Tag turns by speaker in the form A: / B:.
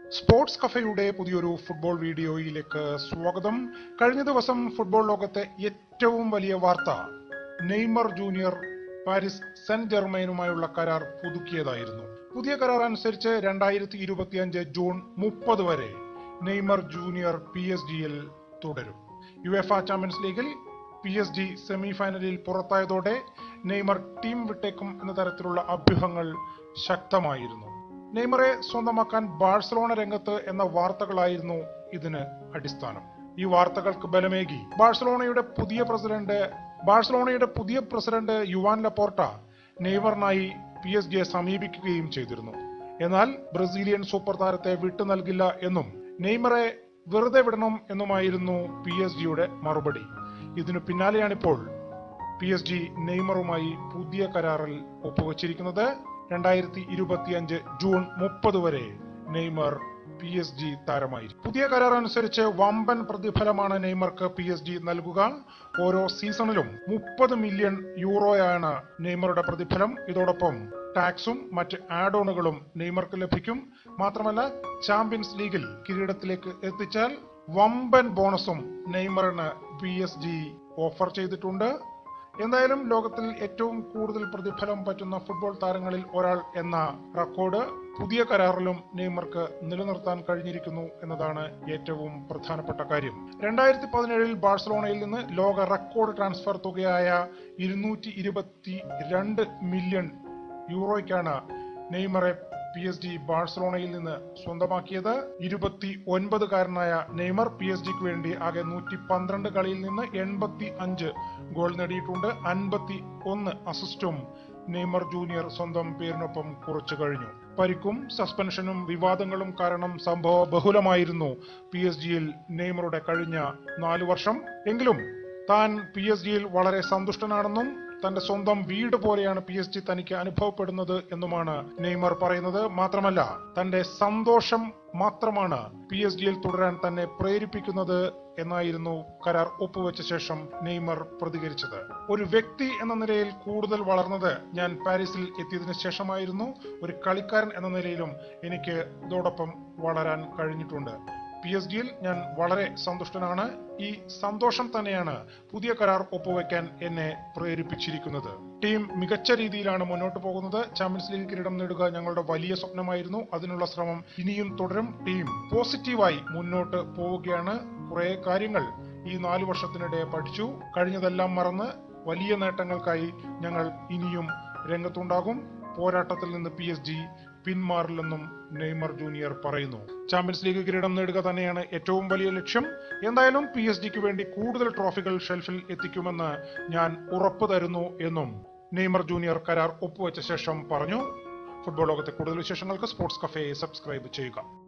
A: sports കഫയുടെ പുതിയൊരു football വീഡിയോയിലേക്ക് സ്വാഗതം കഴിഞ്ഞ ദിവസം ഫുട്ബോൾ ലോകത്തെ ഏറ്റവും വലിയ വാർത്ത നെയ്മർ ജൂനിയർ പാരീസ് സെന്റ് ജെർമൈനുമായുള്ള കരാർ പുതുക്കിയതായിരുന്നു പുതിയ കരാർ അനുസരിച്ച് രണ്ടായിരത്തി ഇരുപത്തിയഞ്ച് ജൂൺ മുപ്പത് വരെ നെയ്മർ ജൂനിയർ പി എസ് ജിയിൽ തുടരും യുഎഫ ചാമ്പ്യൻസ് ലീഗിൽ പി എസ് ജി സെമി ഫൈനലിൽ പുറത്തായതോടെ നെയ്മർ ടീം വിട്ടേക്കും എന്ന തരത്തിലുള്ള അഭ്യൂഹങ്ങൾ ശക്തമായിരുന്നു നെയ്മറെ സ്വന്തമാക്കാൻ ബാഴ്സലോണ രംഗത്ത് എന്ന വാർത്തകളായിരുന്നു ഇതിന് അടിസ്ഥാനം ഈ വാർത്തകൾക്ക് ബലമേകി ബാഴ്സലോണയുടെ പുതിയ പ്രസിഡന്റ് ബാഴ്സലോണയുടെ പുതിയ പ്രസിഡന്റ് യുവാൻ ലപ്പോർട്ട നെയ്മറിനായി പി എസ് ജിയെ സമീപിക്കുകയും ചെയ്തിരുന്നു എന്നാൽ ബ്രസീലിയൻ സൂപ്പർ താരത്തെ വിട്ടു നൽകില്ല എന്നും നെയ്മറെ വെറുതെ വിടണം എന്നുമായിരുന്നു പി എസ് ജിയുടെ മറുപടി ഇതിനു പിന്നാലെയാണിപ്പോൾ പി എസ് ജി നെയ്മറുമായി പുതിയ കരാറിൽ ഒപ്പുവച്ചിരിക്കുന്നത് രണ്ടായിരത്തി ഇരുപത്തിയഞ്ച് ജൂൺ മുപ്പത് വരെ നെയ്മർ പി എസ് ജി താരമായി പുതിയ കരാർ അനുസരിച്ച് വമ്പൻ പ്രതിഫലമാണ് നെയ്മർക്ക് പി എസ് ജി നൽകുക ഓരോ സീസണിലും മുപ്പത് മില്യൺ യൂറോയാണ് നെയ്മറുടെ പ്രതിഫലം ഇതോടൊപ്പം ടാക്സും മറ്റ് ആഡ് ഓണുകളും നെയ്മർക്ക് ലഭിക്കും മാത്രമല്ല ചാമ്പ്യൻസ് ലീഗിൽ കിരീടത്തിലേക്ക് എത്തിച്ചാൽ വമ്പൻ ബോണസും നെയ്മറിന് പി എസ് ജി ഓഫർ ചെയ്തിട്ടുണ്ട് എന്തായാലും ലോകത്തിൽ ഏറ്റവും കൂടുതൽ പ്രതിഫലം പറ്റുന്ന ഫുട്ബോൾ താരങ്ങളിൽ ഒരാൾ എന്ന റെക്കോർഡ് പുതിയ കരാറിലും നെയ്മർക്ക് നിലനിർത്താൻ കഴിഞ്ഞിരിക്കുന്നു എന്നതാണ് ഏറ്റവും പ്രധാനപ്പെട്ട കാര്യം രണ്ടായിരത്തി പതിനേഴിൽ ബാഴ്സലോണയിൽ നിന്ന് ലോക റെക്കോർഡ് ട്രാൻസ്ഫർ തുകയായ ഇരുന്നൂറ്റി ഇരുപത്തി രണ്ട് മില്യൺ യൂറോയ്ക്കാണ് നെയ്മറെ പി എസ് ജി ബാഴ്സലോണയിൽ നിന്ന് സ്വന്തമാക്കിയത് ഇരുപത്തി ഒൻപതുകാരനായ നെയ്മർ പി എസ് ജിക്ക് വേണ്ടി ആകെ നൂറ്റി പന്ത്രണ്ട് കളിയിൽ നിന്ന് എൺപത്തി അഞ്ച് ഗോൾ നേടിയിട്ടുണ്ട് അൻപത്തി ഒന്ന് അസിസ്റ്റും നെയ്മർ ജൂനിയർ സ്വന്തം പേരിനൊപ്പം കുറിച്ചു കഴിഞ്ഞു പരിക്കും സസ്പെൻഷനും വിവാദങ്ങളും കാരണം സംഭവ ബഹുലമായിരുന്നു പി എസ് ജിയിൽ നെയ്മറുടെ കഴിഞ്ഞ നാലു വർഷം എങ്കിലും താൻ പി എസ് ജിയിൽ വളരെ സന്തുഷ്ടനാണെന്നും തന്റെ സ്വന്തം വീട് പോലെയാണ് പി എസ് ജി തനിക്ക് അനുഭവപ്പെടുന്നത് എന്നുമാണ് നെയ്മർ പറയുന്നത് മാത്രമല്ല തന്റെ സന്തോഷം മാത്രമാണ് പി എസ് ജിയിൽ തുടരാൻ തന്നെ പ്രേരിപ്പിക്കുന്നത് എന്നായിരുന്നു കരാർ ഒപ്പുവെച്ച ശേഷം നെയ്മർ പ്രതികരിച്ചത് ഒരു വ്യക്തി എന്ന നിലയിൽ കൂടുതൽ വളർന്നത് ഞാൻ പാരീസിൽ എത്തിയതിനു ശേഷമായിരുന്നു ഒരു കളിക്കാരൻ എന്ന നിലയിലും എനിക്ക് ഇതോടൊപ്പം വളരാൻ കഴിഞ്ഞിട്ടുണ്ട് പി എസ് ജിയിൽ ഞാൻ വളരെ സന്തുഷ്ടനാണ് ഈ സന്തോഷം തന്നെയാണ് പുതിയ കരാർ ഒപ്പുവെക്കാൻ എന്നെ പ്രേരിപ്പിച്ചിരിക്കുന്നത് ടീം മികച്ച രീതിയിലാണ് മുന്നോട്ട് പോകുന്നത് ചാമ്പ്യൻസ് ലീഗ് കിരീടം നേടുക ഞങ്ങളുടെ വലിയ സ്വപ്നമായിരുന്നു അതിനുള്ള ശ്രമം ഇനിയും തുടരും ടീം പോസിറ്റീവായി മുന്നോട്ട് പോവുകയാണ് കുറെ കാര്യങ്ങൾ ഈ നാലു വർഷത്തിനിടെ പഠിച്ചു കഴിഞ്ഞതെല്ലാം മറന്ന് വലിയ നേട്ടങ്ങൾക്കായി ഞങ്ങൾ ഇനിയും രംഗത്തുണ്ടാകും പോരാട്ടത്തിൽ നിന്ന് പി എസ് ജി പിന്മാറില്ലെന്നും നെയ്മർ ജൂനിയർ പറയുന്നു ചാമ്പ്യൻസ് ലീഗ് കിരീടം നേടുക തന്നെയാണ് ഏറ്റവും വലിയ ലക്ഷ്യം എന്തായാലും പി എസ് ജിക്ക് വേണ്ടി കൂടുതൽ ട്രോഫികൾ ഷെൽഫിൽ എത്തിക്കുമെന്ന് ഞാൻ ഉറപ്പു തരുന്നു എന്നും നെയ്മർ ജൂനിയർ കരാർ ഒപ്പുവെച്ച ശേഷം പറഞ്ഞു ഫുട്ബോൾ ലോകത്തെ കൂടുതൽ വിശേഷങ്ങൾക്ക് സ്പോർട്സ് കഫേ സബ്സ്ക്രൈബ് ചെയ്യുക